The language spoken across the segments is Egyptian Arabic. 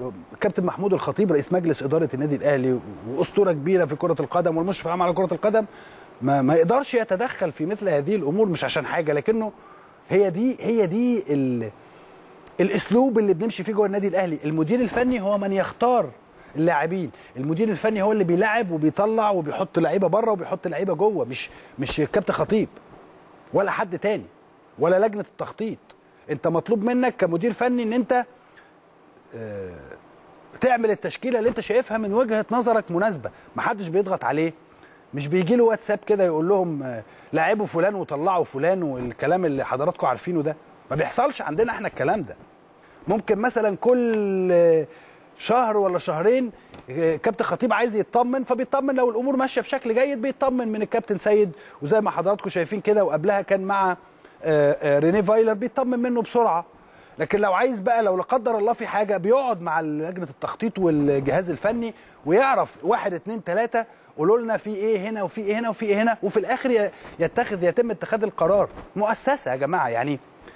كابتن محمود الخطيب رئيس مجلس اداره النادي الاهلي واسطوره كبيره في كره القدم والمشرف العام على كره القدم ما, ما يقدرش يتدخل في مثل هذه الامور مش عشان حاجه لكنه هي دي هي دي ال الاسلوب اللي بنمشي فيه جوه النادي الاهلي المدير الفني هو من يختار اللاعبين المدير الفني هو اللي بيلعب وبيطلع وبيحط لعيبه بره وبيحط لعيبه جوه مش مش كابتن خطيب ولا حد تاني ولا لجنه التخطيط انت مطلوب منك كمدير فني ان انت آه، تعمل التشكيله اللي انت شايفها من وجهه نظرك مناسبه محدش بيضغط عليه مش بيجي له واتساب كده يقول لهم آه، لاعبوا فلان وطلعوا فلان والكلام اللي حضراتكم عارفينه ده ما بيحصلش عندنا احنا الكلام ده ممكن مثلا كل آه، شهر ولا شهرين آه، كابتن خطيب عايز يطمن فبيطمن لو الامور ماشيه في شكل جيد بيطمن من الكابتن سيد وزي ما حضراتكم شايفين كده وقبلها كان مع آه، آه، ريني فايلر بيطمن منه بسرعه لكن لو عايز بقى لو لا قدر الله في حاجه بيقعد مع لجنه التخطيط والجهاز الفني ويعرف واحد اتنين تلاته قولوا لنا في ايه هنا وفي ايه هنا وفي ايه هنا وفي الاخر ي- يتخذ يتم اتخاذ القرار مؤسسه يا جماعه يعني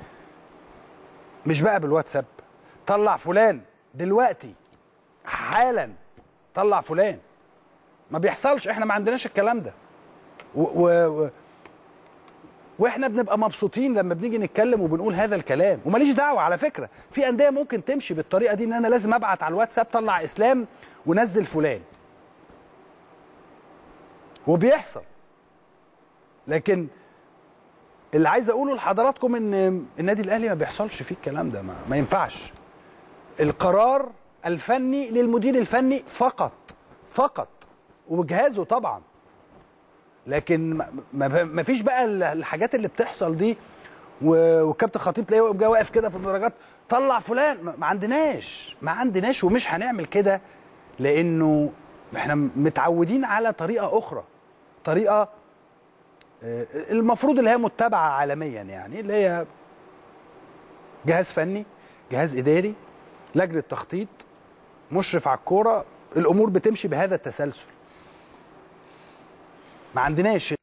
مش بقى بالواتساب طلع فلان دلوقتي حالا طلع فلان ما بيحصلش احنا ما عندناش الكلام ده و و و واحنا بنبقى مبسوطين لما بنيجي نتكلم وبنقول هذا الكلام وماليش دعوه على فكره في انديه ممكن تمشي بالطريقه دي ان انا لازم ابعت على الواتساب طلع اسلام ونزل فلان وبيحصل لكن اللي عايز اقوله لحضراتكم ان النادي الاهلي ما بيحصلش فيه الكلام ده ما, ما ينفعش القرار الفني للمدير الفني فقط فقط وجهازه طبعا لكن ما- ما ما فيش بقى ال- الحاجات اللي بتحصل دي و- والكابتن خطيب تلاقيه جاي واقف كده في المدرجات طلع فلان ما- ما عندناش ما عندناش ومش هنعمل كده لانه احنا متعودين على طريقه اخرى طريقه آه، المفروض اللي هي متبعه عالميا يعني اللي هي جهاز فني جهاز اداري لجنه تخطيط مشرف على الكوره الامور بتمشي بهذا التسلسل ما عندناش